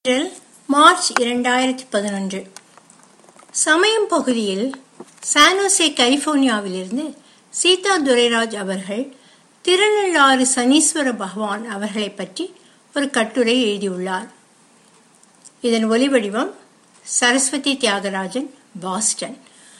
April March இரண்டாயிரத்தி பதினொன்று சமயம் பகுதியில் சானோசே கலிபோர்னியாவிலிருந்து சீதா துரைராஜ் அவர்கள் திருநள்ளாறு சனீஸ்வர பகவான் அவர்களை பற்றி ஒரு கட்டுரை எழுதியுள்ளார் இதன் ஒலிவடிவம் சரஸ்வதி தியாகராஜன் பாஸ்டன்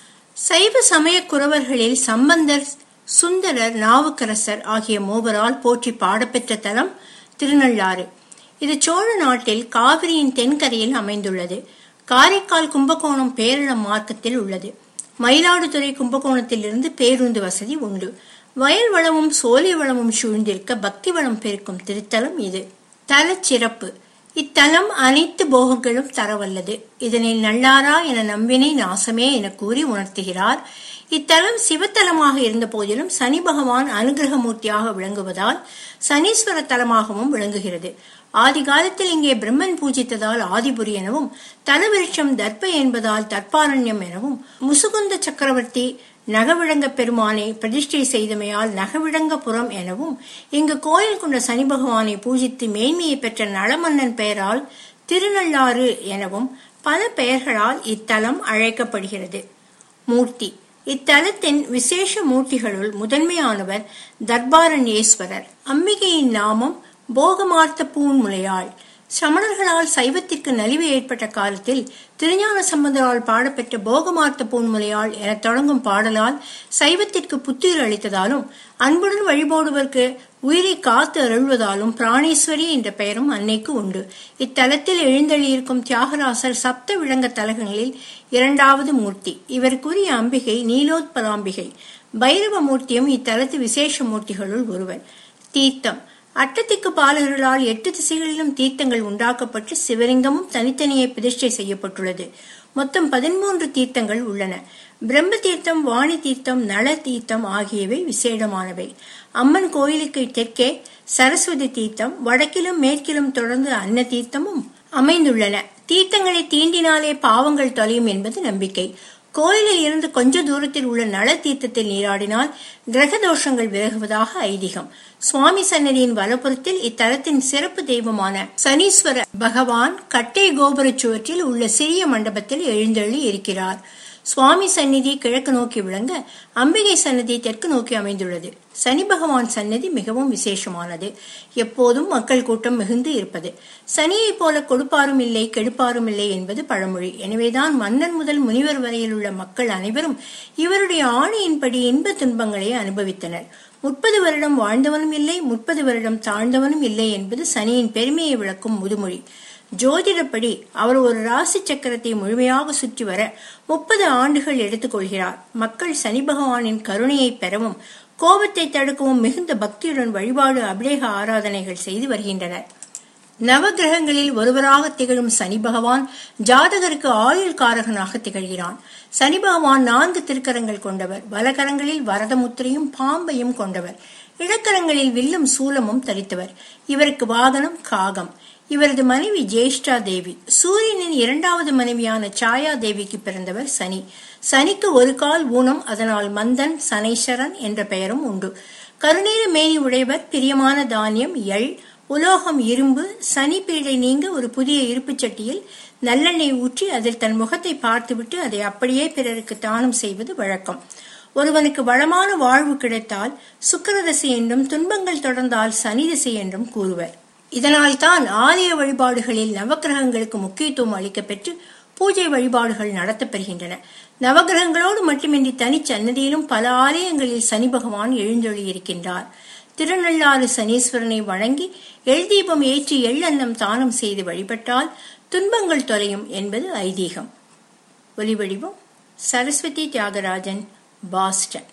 சைவ சமய குறவர்களில் சம்பந்தர் சுந்தரர் நாவுக்கரசர் ஆகிய மூவரால் போற்றி பாடப்பெற்ற தலம் திருநள்ளாறு இது சோழ நாட்டில் காவிரியின் தென்கரையில் அமைந்துள்ளது காரைக்கால் கும்பகோணம் பேரிடம் மார்க்கத்தில் உள்ளது மயிலாடுதுறை கும்பகோணத்திலிருந்து பேருந்து வசதி உண்டு வயல் வளமும் சோலை வளமும் சூழ்ந்திருக்க பக்தி வளம் பெருக்கும் திருத்தலம் இது தலச்சிறப்பு இத்தலம் அனைத்து போகங்களும் தரவல்லது இதனை நல்லாரா என நம்பினை நாசமே என கூறி உணர்த்துகிறார் இத்தலம் சிவத்தலமாக இருந்த போதிலும் சனி பகவான் அனுகிரகமூர்த்தியாக விளங்குவதால் சனீஸ்வர தலமாகவும் விளங்குகிறது ஆதி காலத்தில் இங்கே பிரம்மன் பூஜித்ததால் ஆதிபுரி எனவும் தலவிருட்சம் தர்ப்ப என்பதால் தற்பாரண்யம் எனவும் முசுகுந்த சக்கரவர்த்தி நகவிழங்க பெருமானை பிரதிஷ்டை செய்தமையால் நகவிழங்கபுரம் எனவும் இங்கு கோயில் கொண்ட சனி பகவானை பூஜித்து மேன்மையை பெற்ற நலமன்னன் பெயரால் திருநள்ளாறு எனவும் பல பெயர்களால் இத்தலம் அழைக்கப்படுகிறது மூர்த்தி இத்தலத்தின் விசேஷ மூர்த்திகளுள் முதன்மையானவர் தர்பாரண்யேஸ்வரர் அம்பிகையின் நாமம் போகமார்த்த பூன்முலையாள் சமணர்களால் சைவத்திற்கு நலிவு ஏற்பட்ட காலத்தில் திருஞான சம்பந்தரால் பாடப்பெற்ற போகமார்த்த பூன்முலையாள் என தொடங்கும் பாடலால் சைவத்திற்கு புத்துயிர் அளித்ததாலும் அன்புடன் வழிபோடுவதற்கு உயிரை காத்து அருள்வதாலும் பிராணேஸ்வரி என்ற பெயரும் அன்னைக்கு உண்டு இத்தலத்தில் எழுந்தள்ளியிருக்கும் தியாகராசர் சப்த விளங்க தலகங்களில் இரண்டாவது மூர்த்தி இவருக்குரிய அம்பிகை நீலோத்பலாம்பிகை பைரவ மூர்த்தியும் இத்தலத்து விசேஷ மூர்த்திகளுள் ஒருவர் தீர்த்தம் அட்டத்திக்கு பாலகர்களால் எட்டு திசைகளிலும் தீர்த்தங்கள் உண்டாக்கப்பட்டு சிவலிங்கமும் தனித்தனியே பிரதிஷ்டை செய்யப்பட்டுள்ளது மொத்தம் பதிமூன்று தீர்த்தங்கள் உள்ளன பிரம்ம தீர்த்தம் வாணி தீர்த்தம் நல தீர்த்தம் ஆகியவை விசேடமானவை அம்மன் கோயிலுக்கு தெற்கே சரஸ்வதி தீர்த்தம் வடக்கிலும் மேற்கிலும் தொடர்ந்து அன்ன தீர்த்தமும் அமைந்துள்ளன தீர்த்தங்களை தீண்டினாலே பாவங்கள் தொலையும் என்பது நம்பிக்கை கோயிலில் இருந்து கொஞ்ச தூரத்தில் உள்ள நல தீர்த்தத்தில் நீராடினால் கிரக தோஷங்கள் விலகுவதாக ஐதீகம் சுவாமி சன்னதியின் வலப்புறத்தில் இத்தலத்தின் சிறப்பு தெய்வமான சனீஸ்வர பகவான் கட்டை கோபுர சுவற்றில் உள்ள சிறிய மண்டபத்தில் எழுந்தள்ளி இருக்கிறார் சுவாமி சந்நிதி கிழக்கு நோக்கி விளங்க அம்பிகை சன்னதி தெற்கு நோக்கி அமைந்துள்ளது சனி பகவான் சன்னதி மிகவும் விசேஷமானது எப்போதும் மக்கள் கூட்டம் மிகுந்து இருப்பது சனியைப் போல கொடுப்பாரும் இல்லை கெடுப்பாரும் இல்லை என்பது பழமொழி எனவேதான் மன்னன் முதல் முனிவர் வரையில் உள்ள மக்கள் அனைவரும் இவருடைய ஆணையின்படி இன்ப துன்பங்களை அனுபவித்தனர் முப்பது வருடம் வாழ்ந்தவனும் இல்லை முப்பது வருடம் தாழ்ந்தவனும் இல்லை என்பது சனியின் பெருமையை விளக்கும் முதுமொழி ஜோதிடப்படி அவர் ஒரு ராசி சக்கரத்தை முழுமையாக சுற்றி வர முப்பது ஆண்டுகள் எடுத்துக்கொள்கிறார் மக்கள் சனி பகவானின் கருணையை பெறவும் கோபத்தை தடுக்கவும் மிகுந்த பக்தியுடன் வழிபாடு அபிஷேக ஆராதனைகள் செய்து வருகின்றனர் நவகிரகங்களில் ஒருவராக திகழும் சனி பகவான் ஜாதகருக்கு ஆயுள் காரகனாக திகழ்கிறான் சனி பகவான் நான்கு திருக்கரங்கள் கொண்டவர் வலகரங்களில் வரதமுத்திரையும் பாம்பையும் கொண்டவர் இடக்கரங்களில் வில்லும் சூலமும் தரித்தவர் இவருக்கு வாகனம் காகம் இவரது மனைவி ஜேஷ்டா தேவி சூரியனின் இரண்டாவது மனைவியான சாயா தேவிக்கு பிறந்தவர் சனி சனிக்கு ஒரு கால் ஊனம் அதனால் மந்தன் சனைஸ்வரன் என்ற பெயரும் உண்டு கருநீல மேனி உடையவர் பிரியமான தானியம் எள் உலோகம் இரும்பு சனி பீடை நீங்க ஒரு புதிய இருப்புச் சட்டியில் நல்லெண்ணெய் ஊற்றி அதில் தன் முகத்தை பார்த்துவிட்டு அதை அப்படியே பிறருக்கு தானம் செய்வது வழக்கம் ஒருவனுக்கு வளமான வாழ்வு கிடைத்தால் சுக்கரதசை என்றும் துன்பங்கள் தொடர்ந்தால் சனி திசை என்றும் கூறுவர் இதனால் தான் ஆலய வழிபாடுகளில் நவகிரகங்களுக்கு முக்கியத்துவம் அளிக்கப்பெற்று பூஜை வழிபாடுகள் நடத்தப்பெறுகின்றன நவகிரகங்களோடு மட்டுமின்றி தனி சன்னதியிலும் பல ஆலயங்களில் சனி பகவான் எழுந்தொழியிருக்கின்றார் திருநள்ளாறு சனீஸ்வரனை வணங்கி எழ்தீபம் ஏற்றி எள்ளன்னம் தானம் செய்து வழிபட்டால் துன்பங்கள் தொலையும் என்பது ஐதீகம் ஒலிவடிவம் சரஸ்வதி தியாகராஜன் பாஸ்டன்